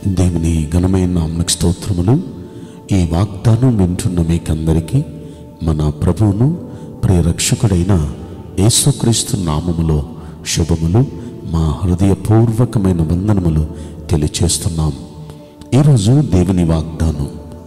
దేవుని ఘనమైన నామకు స్తోత్రములు ఈ వాగ్దానం వింటున్న మీకందరికీ మన ప్రభువును ప్రియరక్షకుడైన యేసుక్రీస్తు నామములో శుభములు మా హృదయపూర్వకమైన వందనములు తెలియచేస్తున్నాం ఈరోజు దేవుని వాగ్దానం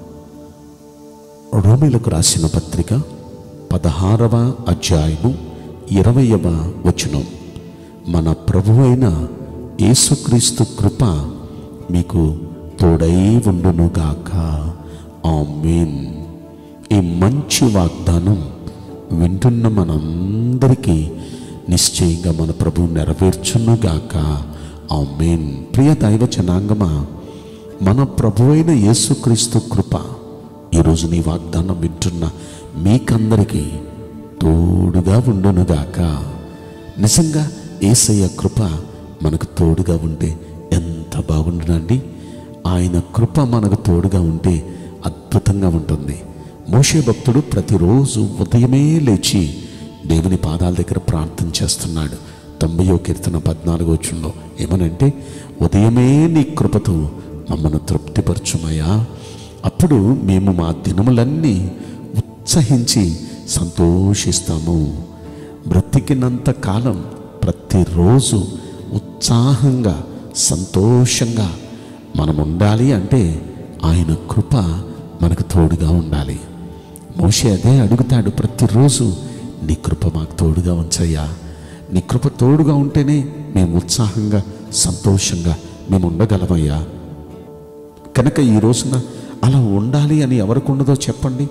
రోమిలకు రాసిన పత్రిక పదహారవ అధ్యాయము ఇరవయవ వచనం మన ప్రభువైన యేసుక్రీస్తు కృప మీకు తోడై ఉండునుగాక ఆమేన్ ఈ మంచి వాగ్దానం వింటున్న మనందరికీ నిశ్చయంగా మన ప్రభు నెరవేర్చునుగాక ఆమేన్ ప్రియ దైవ జనాంగమా మన ప్రభువైన యేసుక్రీస్తు కృప ఈరోజు నీ వాగ్దానం వింటున్న మీకందరికీ తోడుగా ఉండునుగాక నిజంగా ఏసయ్య కృప మనకు తోడుగా ఉంటే ఎంత బాగుండునండి ఆయన కృప మనకు తోడుగా ఉంటే అద్భుతంగా ఉంటుంది మోషే భక్తుడు ప్రతిరోజు ఉదయమే లేచి దేవుని పాదాల దగ్గర ప్రార్థన చేస్తున్నాడు తొంభయో కీర్తన పద్నాలుగో చుండో ఏమనంటే ఉదయమే నీ కృపతో మమ్మను తృప్తిపరచుమయ్యా అప్పుడు మేము మా దినములన్నీ ఉత్సహించి సంతోషిస్తాము బ్రతికినంత కాలం ప్రతిరోజు ఉత్సాహంగా సంతోషంగా మనం ఉండాలి అంటే ఆయన కృప మనకు తోడుగా ఉండాలి మోషే అదే అడుగుతాడు ప్రతిరోజు నీ కృప మాకు తోడుగా ఉంచయ్యా నీ కృప తోడుగా ఉంటేనే మేము ఉత్సాహంగా సంతోషంగా మేము ఉండగలమయ్యా కనుక ఈ రోజున అలా ఉండాలి అని ఎవరికి ఉండదో చెప్పండి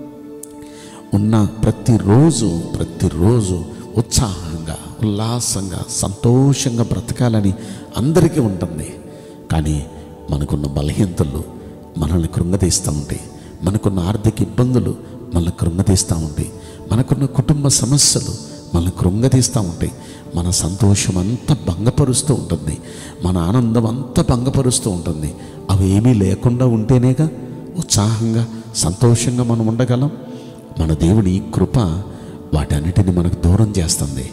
ఉన్న ప్రతిరోజు ప్రతిరోజు ఉత్సాహంగా ఉల్లాసంగా సంతోషంగా బ్రతకాలని అందరికీ ఉంటుంది కానీ మనకున్న బలహీనతలు మనల్ని కృంగదీస్తూ ఉంటాయి మనకున్న ఆర్థిక ఇబ్బందులు మనల్ని కృంగదీస్తూ ఉంటాయి మనకున్న కుటుంబ సమస్యలు మనల్ని కృంగదీస్తూ ఉంటాయి మన సంతోషం అంతా భంగపరుస్తూ ఉంటుంది మన ఆనందం అంతా భంగపరుస్తూ ఉంటుంది అవి ఏమీ లేకుండా ఉంటేనేగా ఉత్సాహంగా సంతోషంగా మనం ఉండగలం మన దేవుని కృప వాటన్నిటిని మనకు దూరం చేస్తుంది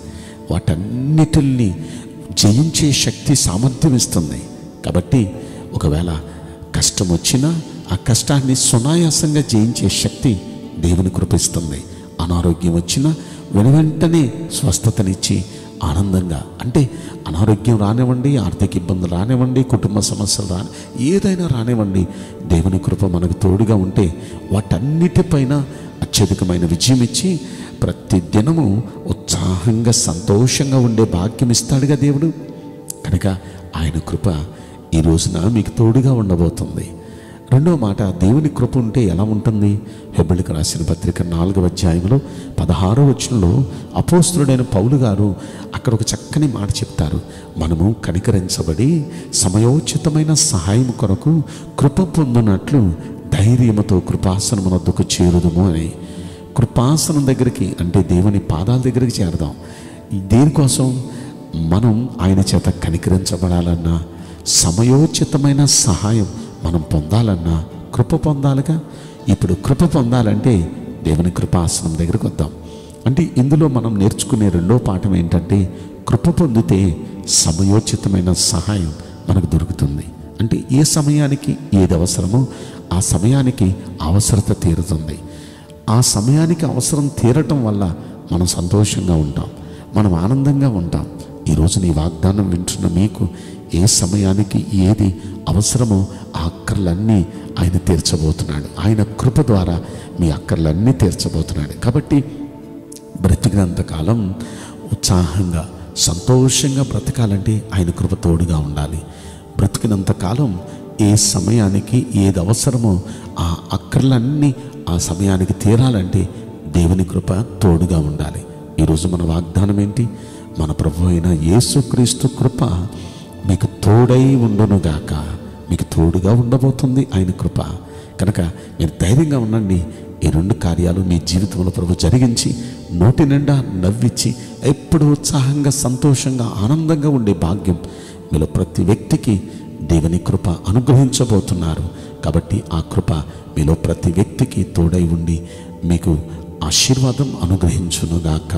వాటన్నిటిని జయించే శక్తి సామర్థ్యం ఇస్తుంది కాబట్టి ఒకవేళ కష్టం వచ్చినా ఆ కష్టాన్ని సునాయాసంగా జయించే శక్తి దేవుని కృప ఇస్తుంది అనారోగ్యం వచ్చినా వెనువెంటనే స్వస్థతనిచ్చి ఆనందంగా అంటే అనారోగ్యం రానివ్వండి ఆర్థిక ఇబ్బందులు రానివ్వండి కుటుంబ సమస్యలు రాని ఏదైనా రానివ్వండి దేవుని కృప మనకు తోడుగా ఉంటే వాటన్నిటిపైన అత్యధికమైన విజయం ఇచ్చి ప్రతి దినము ఉత్సాహంగా సంతోషంగా ఉండే భాగ్యం ఇస్తాడుగా దేవుడు కనుక ఆయన కృప ఈ రోజున మీకు తోడుగా ఉండబోతుంది రెండో మాట దేవుని కృప ఉంటే ఎలా ఉంటుంది హెబ్బిలికి రాసిన పత్రిక నాలుగవ అధ్యాయంలో పదహారో వచనంలో అపోస్తుడైన పౌలు గారు అక్కడ ఒక చక్కని మాట చెప్తారు మనము కనికరించబడి సమయోచితమైన సహాయం కొరకు కృప పొందినట్లు ధైర్యముతో కృపాసనమునొద్దకు చేరుదము అని కృపాసనం దగ్గరికి అంటే దేవుని పాదాల దగ్గరికి చేరదాం దేనికోసం మనం ఆయన చేత కనికరించబడాలన్నా సమయోచితమైన సహాయం మనం పొందాలన్నా కృప పొందాలిగా ఇప్పుడు కృప పొందాలంటే దేవుని కృపాసనం దగ్గరికి వద్దాం అంటే ఇందులో మనం నేర్చుకునే రెండో పాఠం ఏంటంటే కృప పొందితే సమయోచితమైన సహాయం మనకు దొరుకుతుంది అంటే ఏ సమయానికి ఏది అవసరమో ఆ సమయానికి అవసరత తీరుతుంది ఆ సమయానికి అవసరం తీరటం వల్ల మనం సంతోషంగా ఉంటాం మనం ఆనందంగా ఉంటాం ఈరోజు నీ వాగ్దానం వింటున్న మీకు ఏ సమయానికి ఏది అవసరమో ఆ అక్కర్లన్నీ ఆయన తీర్చబోతున్నాడు ఆయన కృప ద్వారా మీ అక్కర్లన్నీ తీర్చబోతున్నాడు కాబట్టి బ్రతికినంతకాలం ఉత్సాహంగా సంతోషంగా బ్రతకాలంటే ఆయన కృప తోడుగా ఉండాలి బ్రతికినంతకాలం ఏ సమయానికి ఏది అవసరమో ఆ అక్కర్లన్నీ ఆ సమయానికి తీరాలంటే దేవుని కృప తోడుగా ఉండాలి ఈరోజు మన వాగ్దానం ఏంటి మన ప్రభు అయిన యేసుక్రీస్తు కృప మీకు తోడై ఉండునుగాక మీకు తోడుగా ఉండబోతుంది ఆయన కృప కనుక మీరు ధైర్యంగా ఉండండి ఈ రెండు కార్యాలు మీ జీవితంలో ప్రభు జరిగించి నోటి నిండా నవ్విచ్చి ఎప్పుడు ఉత్సాహంగా సంతోషంగా ఆనందంగా ఉండే భాగ్యం మీలో ప్రతి వ్యక్తికి దేవుని కృప అనుగ్రహించబోతున్నారు కాబట్టి ఆ కృప మీలో ప్రతి వ్యక్తికి తోడై ఉండి మీకు ఆశీర్వాదం అనుగ్రహించునుగాక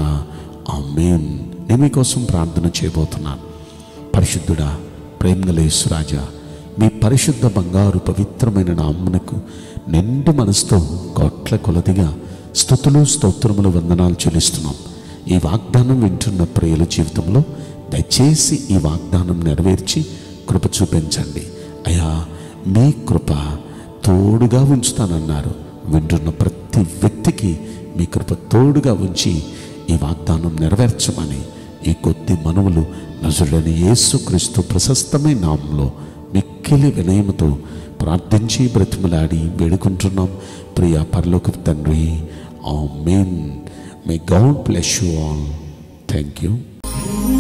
ఆమేన్ నేను మీకోసం ప్రార్థన చేయబోతున్నాను పరిశుద్ధుడా ప్రేమగలేశ్వరాజా మీ పరిశుద్ధ బంగారు పవిత్రమైన నామ్మునకు నిండు మనసుతో కోట్ల కొలదిగా స్థుతులు స్తోత్రములు వందనాలు చెల్లిస్తున్నాం ఈ వాగ్దానం వింటున్న ప్రియుల జీవితంలో దయచేసి ఈ వాగ్దానం నెరవేర్చి కృప చూపించండి అయా మీ కృప తోడుగా ఉంచుతానన్నారు వింటున్న ప్రతి వ్యక్తికి మీ కృప తోడుగా ఉంచి ఈ వాగ్దానం నెరవేర్చమని ఈ కొద్ది మనవులు నజుడని యేసుక్రీస్తు ప్రశస్తమైన నామంలో మిక్కిలి వినయముతో ప్రార్థించి బ్రతిమలాడి వేడుకుంటున్నాం ప్రియ పరలోక తండ్రి amen may God bless you all thank you